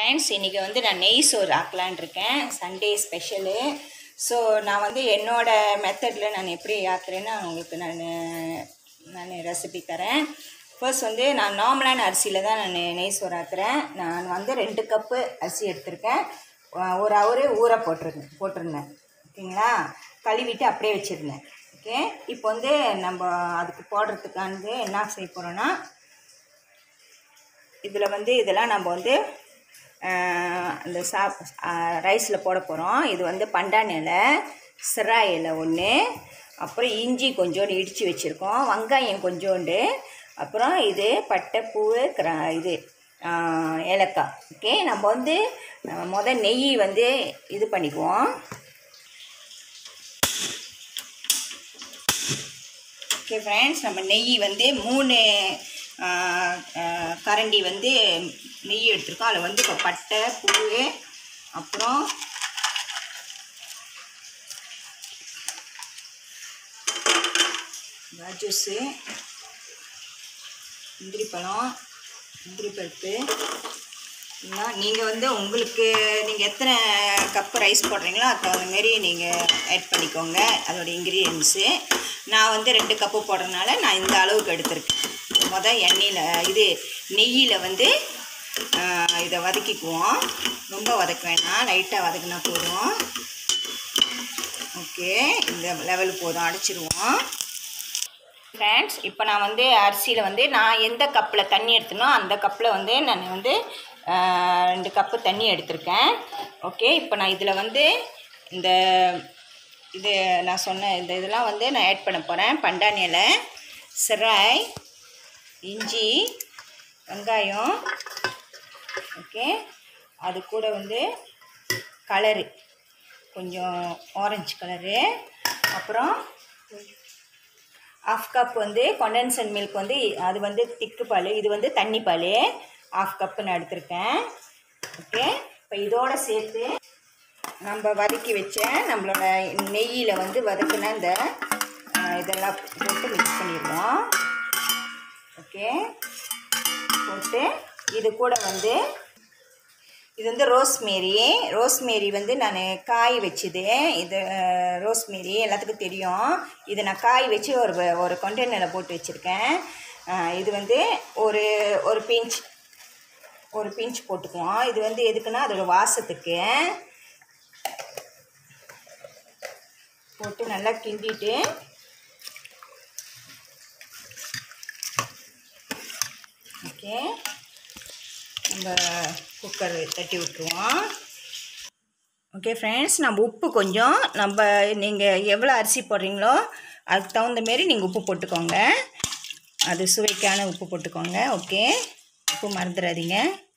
friends இன்றைக்கி வந்து நான் நெய் சோறு ஆக்கலான் இருக்கேன் சண்டே ஸ்பெஷலு ஸோ நான் வந்து என்னோட மெத்தடில் நான் எப்படி ஆக்குறேன்னு உங்களுக்கு நான் நான் ரெசிபி தரேன் ஃபர்ஸ்ட் வந்து நான் நார்மலான அரிசியில் தான் நான் நெய் சோறு ஆக்குறேன் நான் வந்து ரெண்டு கப்பு அரிசி எடுத்திருக்கேன் ஒ- ஒரு ஹவரு ஊற போட்டிருந்தேன் போட்டிருந்தேன் ஓகேங்களா கழுவிட்டு அப்படியே வச்சுருந்தேன் ஓகே இப்போ வந்து நம்ம அதுக்கு போடுறதுக்கானது என்ன செய்ய போகிறோன்னா இதில் வந்து இதெல்லாம் நம்ம வந்து ஆஹ், அந்த சாப் ரைஸில் போட போகிறோம் இது வந்து பண்டான் இலை சிரா இலை ஒன்று அப்புறம் இஞ்சி கொஞ்சோண்டு இடித்து வச்சுருக்கோம் வெங்காயம் கொஞ்சோண்டு அப்புறம் இது பட்டை பூ கிரா இது ஆஹ், ஏலக்காய் ஓகே நம்ம வந்து ஆஹ், முத நெய் வந்து இது பண்ணிக்குவோம் ஓகே ஃப்ரெண்ட்ஸ் நம்ம நெய் வந்து மூணு ஆ, ஆ, கரண்டி வந்து நெய் எடுத்திருக்கோம் அதில் வந்து இப்போ பட்டை பூ அப்புறம் ஜூஸு முந்திரி பழம் முந்திரி பருப்பு நீங்கள் வந்து உங்களுக்கு நீங்கள் எத்தனை கப்பு ரைஸ் போடுறீங்களோ அதுக்கு தகுந்த மாரி நீங்கள் ஆட் பண்ணிக்கோங்க அதோட இன்க்ரீடியன்ஸு நான் வந்து ரெண்டு கப்பு போடுறதுனால நான் இந்த அளவுக்கு எடுத்திருக்கேன் மொதல் எண்ணெயில் இது நெய்யில் வந்து ஆஹ், இதை வதக்கிக்குவோம் ரொம்ப வதக்க வேணாம் லைட்டாக வதக்கினா போதும் ஓகே இந்த லெவல் போதும் அடைச்சிருவோம் ஃப்ரெண்ட்ஸ் இப்போ நான் வந்து அரிசியில் வந்து நான் எந்த கப்பில் தண்ணி எடுத்தனோ அந்த கப்பில் வந்து நான் வந்து ஆஹ், ரெண்டு கப்பு தண்ணி எடுத்திருக்கேன் ஓகே இப்போ நான் இதில் வந்து இந்த இது நான் சொன்ன இந்த இதெல்லாம் வந்து நான் ஆட் பண்ண போகிறேன் பண்டாணி இலை சிராய் இஞ்சி வெங்காயம் ஓகே அது கூட வந்து கலரு கொஞ்சம் ஆரஞ்சு கலரு அப்புறம் ஆஃப் கப் வந்து கொண்டன்சன் மில்க் வந்து அது வந்து திக்கு பால் இது வந்து தண்ணி பால் ஆஃப் கப்பு நான் எடுத்திருக்கேன் ஓகே இப்போ இதோட சேர்த்து நம்ம வதக்கி வச்ச நம்மளோட நெய்யில் வந்து வதக்கின இந்த ஆ, இதெல்லாம் போட்டு மிக்ஸ் பண்ணிடுவோம் ஓகே போட்டு இது கூட வந்து இது வந்து ரோஸ்மேரி ரோஸ்மேரி வந்து நான் காய் வச்சுது இது அஹ், ரோஸ்மேரி எல்லாத்துக்கும் தெரியும் இதை நான் காய் வச்சு ஒரு வ- ஒரு கண்டெய்னரில் போட்டு வச்சுருக்கேன் அஹ், இது வந்து ஒரு ஒரு பிஞ்ச் ஒரு பிஞ்ச் போட்டுக்குவோம் இது வந்து எதுக்குன்னா அதோட வாசத்துக்கு போட்டு நல்லா கிண்டிட்டு ஓகே நம்ம குக்கர் தட்டி விட்டுருவோம் ஓகே ஃப்ரெண்ட்ஸ் நம்ம உப்பு கொஞ்சம் நம்ம நீங்கள் எவ்வளோ அரிசி போடுறீங்களோ அதுக்கு தகுந்த மாரி நீங்கள் உப்பு போட்டுக்கோங்க அது சுவைக்கான உப்பு போட்டுக்கோங்க ஓகே உப்பு மறந்துடாதீங்க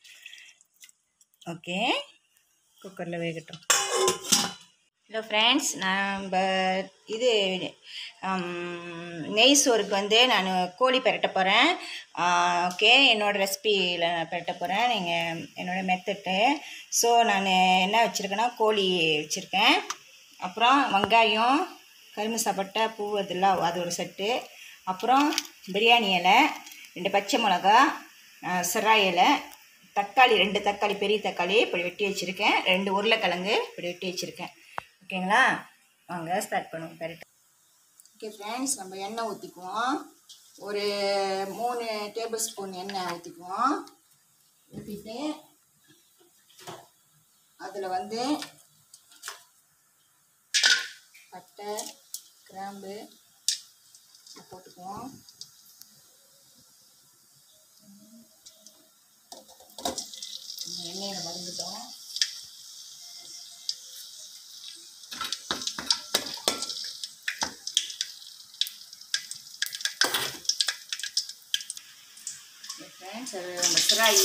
ஓகே குக்கரில் வேகட்டும் ஹலோ ஃப்ரெண்ட்ஸ் நம்ம இது ஹம், நெய் சோறுக்கு வந்து நான் கோழி பெரட்ட போகிறேன் ஓகே என்னோடய ரெசிபியில் நான் பெரட்ட போகிறேன் நீங்கள் என்னோடய மெத்தட்டு ஸோ நான் என்ன வச்சுருக்கேன்னா கோழி வச்சுருக்கேன் அப்புறம் வெங்காயம் கரும்பு சாப்பிட்ட பூ அதெல்லாம் அது ஒரு செட்டு அப்புறம் பிரியாணி இலை ரெண்டு பச்சை மிளகா ஆஹ், சிராய் இலை தக்காளி ரெண்டு தக்காளி பெரிய தக்காளி இப்படி வெட்டி வச்சுருக்கேன் ரெண்டு உருளைக்கிழங்கு இப்படி வெட்டி வச்சுருக்கேன் ஓகேங்களா வாங்க ஸ்டார்ட் பண்ணுவோம் கரெக்டாக ஓகே ஃப்ரெண்ட்ஸ் நம்ம எண்ணெய் ஊற்றிக்குவோம் ஒரு மூணு டேபிள் ஸ்பூன் எண்ணெய் ஊற்றிக்குவோம் ஊற்றிட்டு அதில் வந்து பட்டை கிராம்பு இதை போட்டுக்குவோம் எண்ணெயில் மறந்துட்டோம் ஃப்ரெண்ட்ஸ் அது நம்ம சிராயி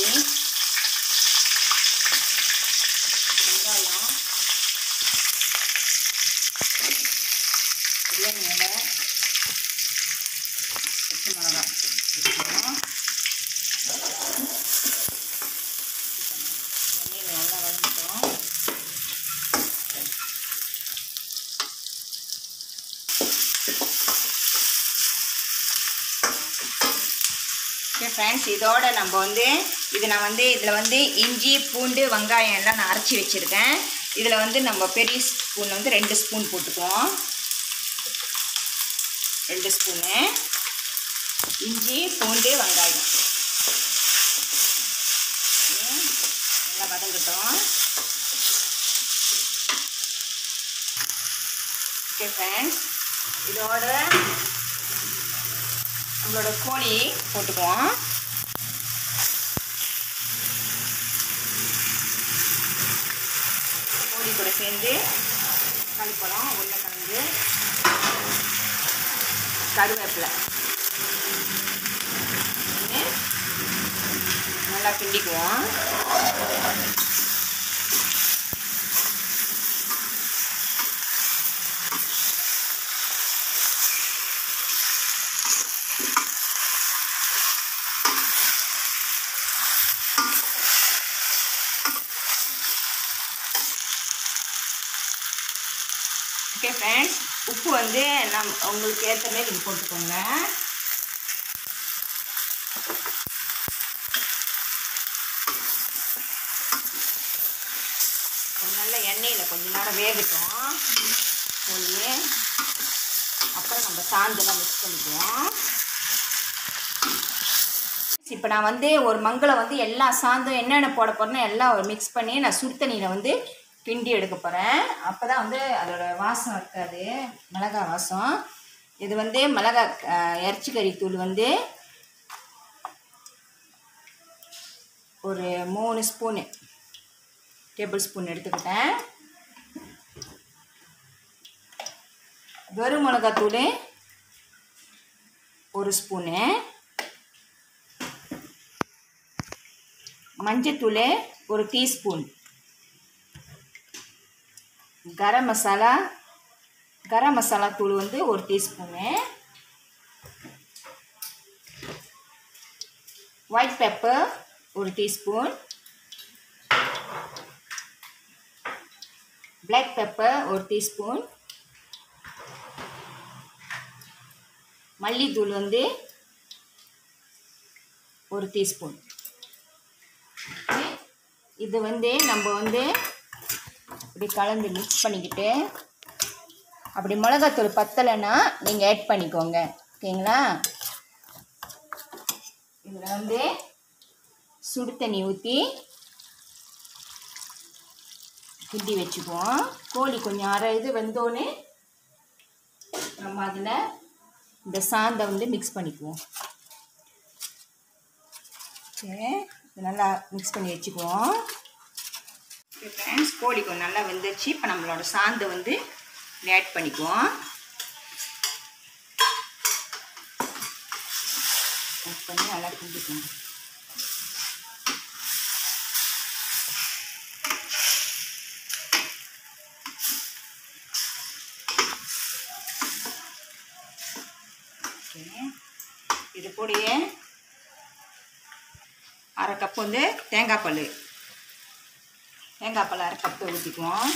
வெங்காயம் பிரியாணி இலை பச்சை மிளகா வச்சுக்கணும் எண்ணெயில் நல்லா வதங்கிட்டோம் ஓகே ஃப்ரெண்ட்ஸ் இதோட நம்ம வந்து இது நான் வந்து இதில் வந்து இஞ்சி பூண்டு வெங்காயம் எல்லாம் நான் அரைச்சி வச்சுருக்கேன் இதில் வந்து நம்ம பெரிய ஸ்பூன் வந்து ரெண்டு ஸ்பூன் போட்டுக்குவோம் ரெண்டு ஸ்பூனு இஞ்சி பூண்டு வெங்காயம் ஓகே, நல்லா வதங்கட்டும் ஓகே ஃப்ரெண்ட்ஸ் இதோட நம்மளோட கோழி போட்டுக்குவோம் கோழி கூட சேர்ந்து கழிப்பழம் உருளைக்கிழங்கு கருவேப்பிலை இது நல்லா கிண்டிக்குவோம் ஓகே ஃப்ரெண்ட்ஸ் உப்பு வந்து நம் உங்களுக்கு ஏற்ற மாதிரி இது போட்டுக்கோங்க கொஞ்சம் நல்ல எண்ணெயில் கொஞ்ச நேரம் வேகட்டும் கோழி அப்புறம் நம்ம சாந்தெல்லாம் மிக்ஸ் பண்ணிக்குவோம் இப்போ நான் வந்து ஒரு மங்களை வந்து எல்லா சாந்தும் என்னென்ன போட போகிறேன்னு எல்லாம் ஒரு மிக்ஸ் பண்ணி நான் சுடு தண்ணியில் வந்து கிண்டி எடுக்க போகிறேன் அப்போ தான் வந்து அதோட வாசம் இருக்காது மிளகா வாசம் இது வந்து மிளகா அஹ், இறைச்சி கறி தூள் வந்து ஒரு மூணு ஸ்பூனு டேபிள் ஸ்பூன் எடுத்துக்கிட்டேன் வெறும் மிளகாத்தூள் ஒரு ஸ்பூனு மஞ்சத்தூள் ஒரு டீஸ்பூன் கரம் மசாலா கரம் மசாலா தூள் வந்து ஒரு டீஸ்பூனு ஒயிட் பெப்பர் ஒரு டீஸ்பூன் பிளாக் பெப்பர் ஒரு டீஸ்பூன் மல்லித்தூள் வந்து ஒரு டீஸ்பூன் இது வந்து நம்ம வந்து இப்படி கலந்து மிக்ஸ் பண்ணிக்கிட்டு அப்படி மிளகாத்தூள் பத்தலைன்னா நீங்கள் ஆட் பண்ணிக்கோங்க ஓகேங்களா இதில் வந்து சுடு தண்ணி ஊற்றி கிண்டி வச்சுக்குவோம் கோழி கொஞ்சம் அரை இது வெந்தோடனே நம்ம அதில் இந்த சாந்தை வந்து மிக்ஸ் பண்ணிக்குவோம் ஓகே இது நல்லா மிக்ஸ் பண்ணி வச்சுக்குவோம் ஓகே ஃப்ரெண்ட்ஸ் கோழி கொஞ்சம் நல்லா வெந்துருச்சு இப்போ நம்மளோட சாந்தை வந்து ஆட் பண்ணிக்குவோம் ஆட் பண்ணி நல்லா கிண்டிக்கணும் ஓகே இது கூடயே அரை கப்பு வந்து தேங்காய் பால் தேங்காய் பால் அரை கப்பு ஊற்றிக்குவோம்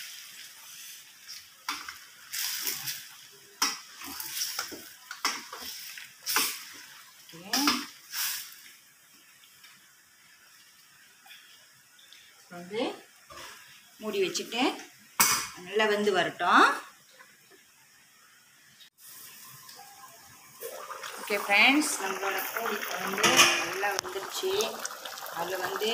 ஓகே வந்து மூடி வச்சுட்டு நல்லா வெந்து வரட்டும் ஓகே ஃப்ரெண்ட்ஸ் நம்மளோட கோழி குழம்பு நல்லா வந்துருச்சு அதில் வந்து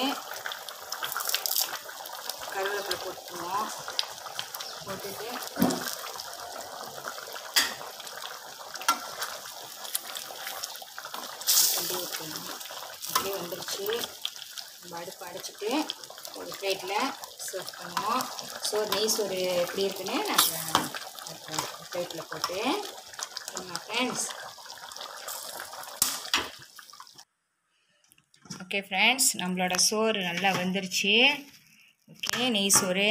கருவேப்பிலை போட்டுக்குவோம் போட்டுட்டு அப்படியே வைக்கணும் அப்படியே வந்துருச்சு நம்ம அடுப்பு அடைச்சிட்டு ஒரு பிளேட்டில் சர்வ் பண்ணுவோம் சோறு நெய் சோறு எப்படி இருக்குன்னு நான் பிளேட்டில் போட்டு ஃப்ரெண்ட்ஸ் ஓகே ஃப்ரெண்ட்ஸ் நம்மளோட சோறு நல்லா வெந்துருச்சு ஓகே நெய் சோறு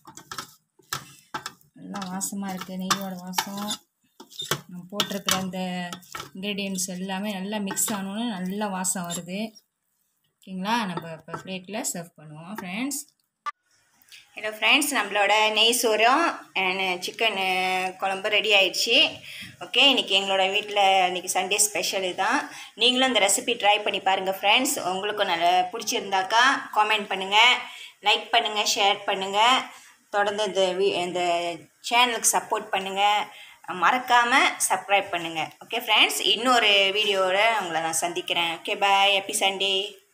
நல்லா வாசமாக இருக்குது நெய்யோட வாசம் நம்ம போட்டிருக்கிற அந்த இன்க்ரீடியன்ஸ் எல்லாமே நல்லா மிக்ஸ் ஆனோன்னு நல்லா வாசம் வருது ஓகேங்களா நம்ம இப்போ பிளேட்டில் சர்வ் பண்ணுவோம் ஃப்ரெண்ட்ஸ் ஹலோ ஃப்ரெண்ட்ஸ் நம்மளோட நெய் சோறும் சிக்கன் குழம்பு ரெடி ஆயிடுச்சு ஓகே இன்றைக்கி எங்களோட வீட்டில் இன்றைக்கி சண்டே ஸ்பெஷல் இதுதான் நீங்களும் இந்த ரெசிபி ட்ரை பண்ணி பாருங்கள் ஃப்ரெண்ட்ஸ் உங்களுக்கும் நல்ல பிடிச்சிருந்தாக்கா காமெண்ட் பண்ணுங்கள் லைக் பண்ணுங்கள் ஷேர் பண்ணுங்கள் தொடர்ந்து இந்த வீ இந்த சேனலுக்கு சப்போர்ட் பண்ணுங்கள் மறக்காமல் சப்ஸ்கிரைப் பண்ணுங்கள் ஓகே ஃப்ரெண்ட்ஸ் இன்னொரு வீடியோவில் உங்களை நான் சந்திக்கிறேன் ஓகே பாய் ஹாப்பி சண்டே